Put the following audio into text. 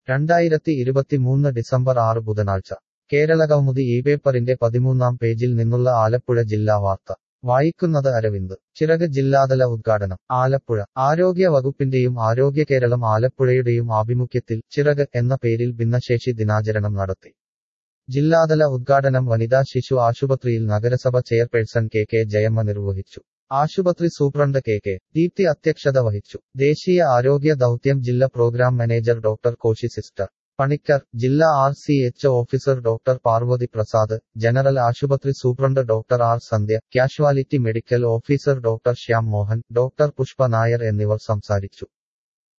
രണ്ടായിരത്തി ഇരുപത്തിമൂന്ന് ഡിസംബർ ആറ് ബുധനാഴ്ച കേരള കൗമുദി ഈ പേപ്പറിന്റെ പതിമൂന്നാം പേജിൽ നിന്നുള്ള ആലപ്പുഴ ജില്ലാ വാർത്ത വായിക്കുന്നത് അരവിന്ദ് ചിറക് ജില്ലാതല ഉദ്ഘാടനം ആലപ്പുഴ ആരോഗ്യ വകുപ്പിന്റെയും ആരോഗ്യ കേരളം ആലപ്പുഴയുടെയും ആഭിമുഖ്യത്തിൽ ചിറക് എന്ന പേരിൽ ഭിന്നശേഷി ദിനാചരണം നടത്തി ജില്ലാതല ഉദ്ഘാടനം വനിതാ ശിശു ആശുപത്രിയിൽ നഗരസഭ ചെയർപേഴ്സൺ കെ കെ ജയമ്മ നിർവഹിച്ചു ആശുപത്രി സൂപ്രണ്ട് കെ കെ ദീപ്തി അധ്യക്ഷത വഹിച്ചു ദേശീയ ആരോഗ്യ ദൗത്യം ജില്ലാ programme manager doctor Koshy sister Panicker ജില്ലാ R C H officer doctor Parvathy Prasad general ആശുപത്രി superintendent doctor R Sandhya casualty medical officer doctor Shyam Mohan doctor Pushpa Nair എന്നിവർ സംസാരിച്ചു